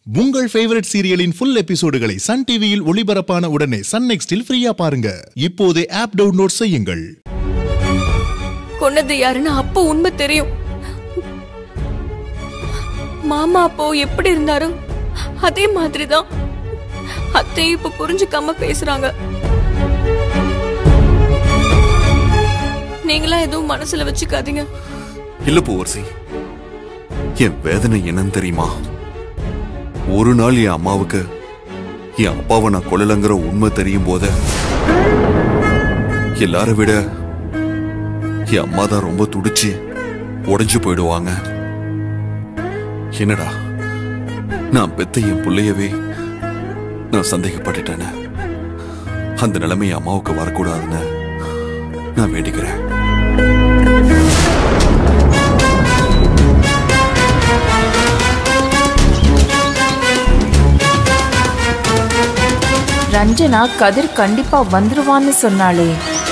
உங்கள் ஃபேவரட் சீரியலின் ஃபுல் எபிசோடுகளை சன் டிவியில் ஒளிபரப்பான உடனே சன் நெக்ஸ்டில் ஃப்ரீயா பாருங்க இப்போதே ஆப் டவுன்லோட் செய்யுங்கள் கொன்னது யாருன்னு அப்போ உண்மை தெரியும் மாமா அப்போ எப்படி இருந்தாரோ அதே மாதிரிதான் அத்தை இப்ப புரிஞ்சுக்காம பேசுறாங்க நீங்களா எதுவும் மனசுல வச்சுக்காதீங்க இல்ல பூவரசி என் வேதனை என்னன்னு தெரியுமா ஒரு நாள் என் அம்மாவுக்கு என் அப்பாவை நான் கொல்லலங்கிற உண்மை தெரியும் போத எல்லார விட என் அம்மா தான் ரொம்ப துடிச்சு உடைஞ்சு போயிடுவாங்க என்னடா நான் பெத்த என் பிள்ளையவே நான் சந்தேகப்பட்டுட்டேனே அந்த நிலைமை என் அம்மாவுக்கு வரக்கூடாதுன்னு நான் வேண்டிக்கிறேன் ரஞ்சனா கதிர் கண்டிப்பா வந்துருவான்னு சொன்னாளே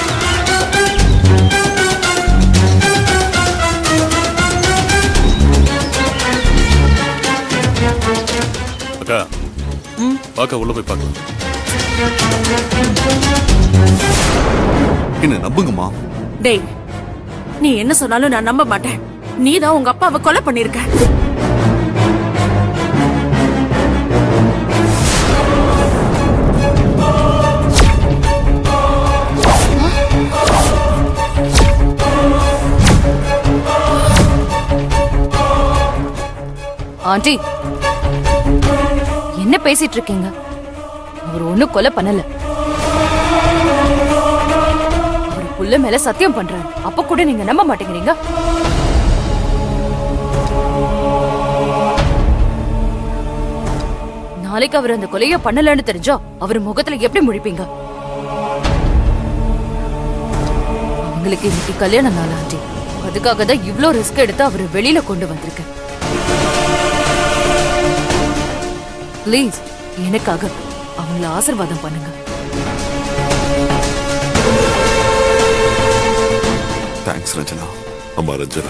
அக்கா வாக்கா உள்ள போய் பார்க்கலாம் என்ன நம்புங்கம்மா டேய் நீ என்ன சொன்னாலும் நான் நம்ப மாட்டேன் நீ தான் உங்க அப்பாவை கொலை பண்ணிருக்க ஆண்டி என்ன பேசிட்டு இருக்கீங்க அவர் ஒண்ணும் கொலை பண்ணல அவர் புள்ள மேல சத்தியம் பண்றாரு அப்ப கூட நீங்க நம்ப மாட்டேங்கிறீங்க நாளைக்கு அவர் அந்த கொலைய பண்ணலன்னு தெரிஞ்சா அவர் முகத்துல எப்படி முழிப்பீங்க அவங்களுக்கு இன்னைக்கு கல்யாண நாள் ஆண்டி அதுக்காக தான் இவ்ளோ ரிஸ்க் எடுத்து அவரை வெளியில கொண்டு வந்திருக்கேன் ப்ளீஸ் எனக்காக அவங்கள ஆசீர்வாதம் பண்ணுங்க தேங்க்ஸ் ரஞ்சனா அம்மா ரஞ்சனா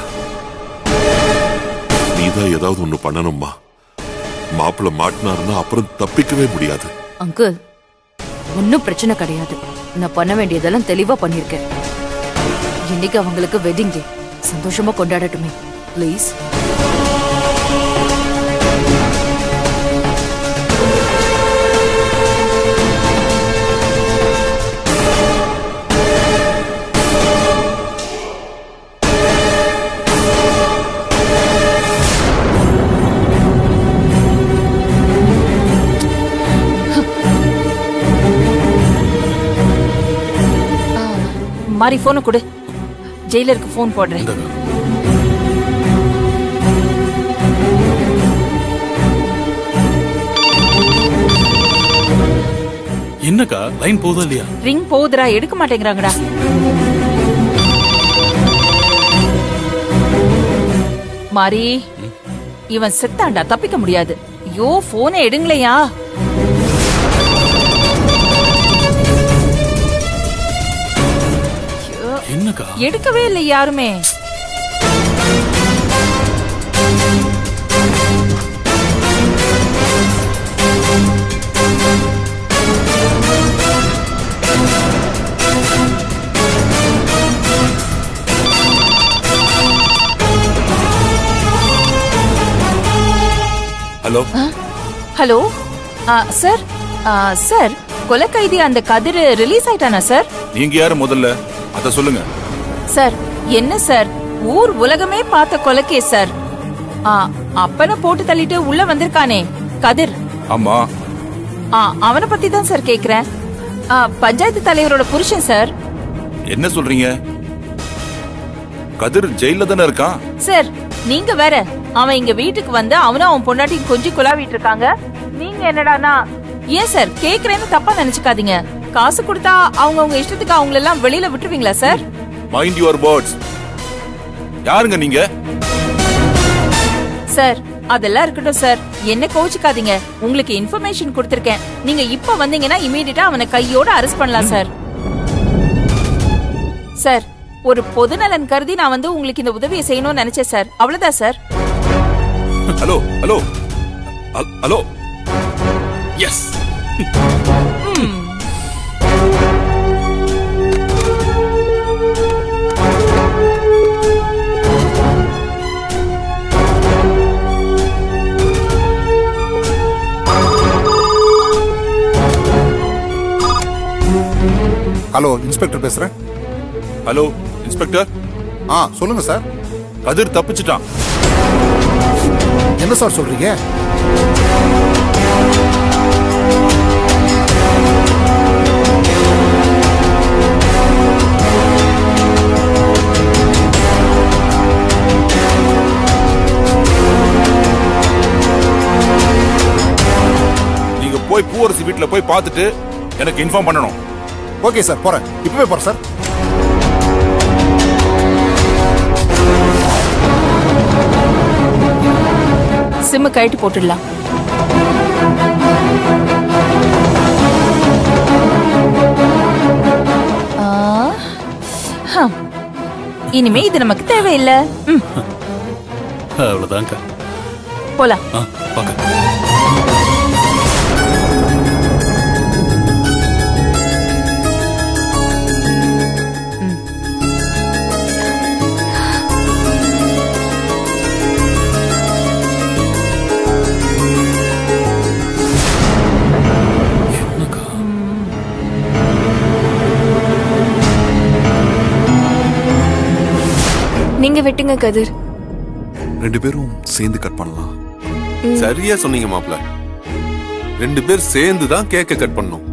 நீதான் ஏதாவது ஒண்ணு பண்ணணும்மா மாப்பிள்ள மாட்டினாருன்னா அப்புறம் தப்பிக்கவே முடியாது அங்கிள் ஒன்னும் பிரச்சனை கிடையாது நான் பண்ண வேண்டியதெல்லாம் தெளிவா பண்ணிருக்கேன் இன்னைக்கு அவங்களுக்கு வெட்டிங் டே சந்தோஷமா கொண்டாடட்டுமே ப்ளீஸ் மாதிரி போனை கொடு ஜெயிலருக்கு ஃபோன் போடுறேன் என்னக்கா லைன் போதா இல்லையா ரிங் போகுதுடா எடுக்க மாட்டேங்கிறாங்கடா மாரி இவன் செத்தான்டா தப்பிக்க முடியாது ஐயோ போனை எடுங்களையா என்னக்கா எடுக்கவே இல்லை யாருமே ஹலோ ஹலோ ஆ, சார் ஆ, சார் கொலை கைதி அந்த கதிர் ரிலீஸ் ஆயிட்டானா சார் நீங்க யாரு முதல்ல அத சொல்லுங்க சார் என்ன சார் ஊர் உலகமே பார்த்த கொலைக்கே சார் ஆ, அப்பனை போட்டு தள்ளிட்டு உள்ள வந்திருக்கானே கதிர் ஆமா ஆ, அவனை பத்தி தான் சார் கேக்குறேன் ஆ, பஞ்சாயத்து தலைவரோட புருஷன் சார் என்ன சொல்றீங்க கதிர் ஜெயில தானே இருக்கான் சார் நீங்க வேற அவன் இங்க வீட்டுக்கு வந்து அவனும் அவன் பொண்டாட்டி கொஞ்சி குழாவிட்டு இருக்காங்க நீங்க என்னடானா ஏன் சார் கேக்குறேன்னு தப்பா நினைச்சுக்காதீங்க காசு கொடுத்தா அவங்க அவங்க இஷ்டத்துக்கு அவங்கள எல்லாம் வெளியில விட்டுருவீங்களா சார் மைண்ட் யுவர் வேர்ட்ஸ் யாருங்க நீங்க சார் அதெல்லாம் இருக்கட்டும் சார் என்ன கோச்சுக்காதீங்க உங்களுக்கு இன்ஃபர்மேஷன் கொடுத்திருக்கேன் நீங்க இப்ப வந்தீங்கன்னா இமீடியட்டா அவனை கையோட அரெஸ்ட் பண்ணலாம் சார் சார் ஒரு பொதுநலன் கருதி நான் வந்து உங்களுக்கு இந்த உதவியை செய்யணும்னு நினைச்சேன் சார் அவ்வளவுதான் sir hello hello hello- hello yes hello inspector பேசுறேன் ஹலோ இன்ஸ்பெக்டர் ஆ சொல்லுங்க சார் கதிர் தப்பிச்சிட்டான் என்ன சார் சொல்றீங்க நீங்க போய் பூவரசி வீட்டுல போய் பார்த்துட்டு எனக்கு இன்ஃபார்ம் பண்ணணும் ஓகே சார் போறேன் இப்பவே போறேன் சார் சிம்மு கழட்டி போட்டுடலாம் ஆ, ஹம். இனிமே இது நமக்கு தேவையில்லை ம், அவ்வளவுதான்க்கா போலாம் ஆ பார்க்க நீங்க வெட்டுங்க கதிர் ரெண்டு பேரும் சேர்ந்து கட் பண்ணலாம் சரியா சொன்னீங்க மாப்ள ரெண்டு பேர் சேர்ந்து தான் கேக்க கட் பண்ணோம்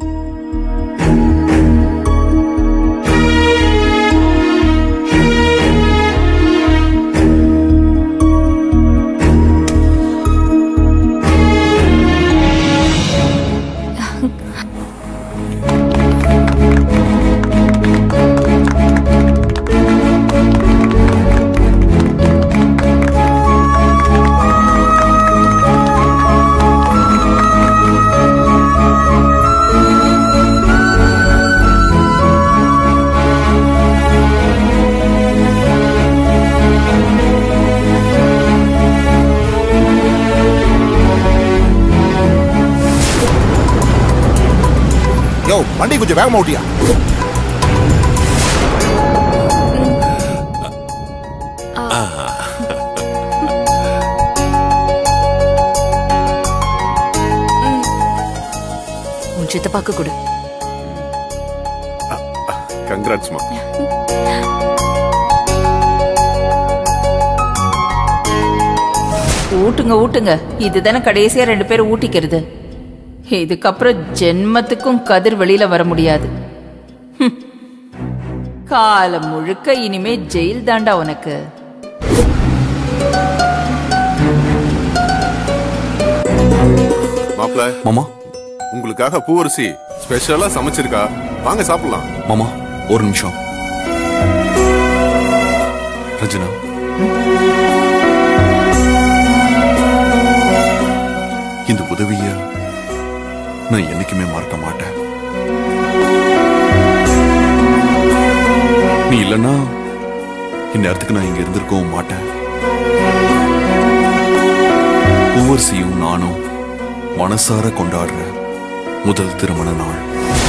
யோ வண்டி கொஞ்சம் வேகமா ஓட்டியா உன் சித்தப்பாக்கு கொடு கங்க்ராட்ஸ்மா ஊட்டுங்க ஊட்டுங்க இதுதானே கடைசியா ரெண்டு பேரும் ஊட்டிக்கிறது இதுக்கப்புறம் ஜென்மத்துக்கும் கதிர் வெளியில வர முடியாது ஹம். காலம் முழுக்க இனிமே ஜெயில் தாண்டா உனக்கு மாப்ள மாமா உங்களுக்காக பூவரசி ஸ்பெஷலா சமைச்சிருக்கா வாங்க சாப்பிடலாம் மாமா ஒரு நிமிஷம் ரஞ்சனா இந்த உதவிய நான் என்னைக்குமே மறக்க மாட்டேன் நீ இல்லைன்னா இந்நேரத்துக்கு நான் இங்க இருந்திருக்கவும் மாட்டேன் பூவரசியும் நானும் மனசார கொண்டாடுற முதல் திருமண நாள்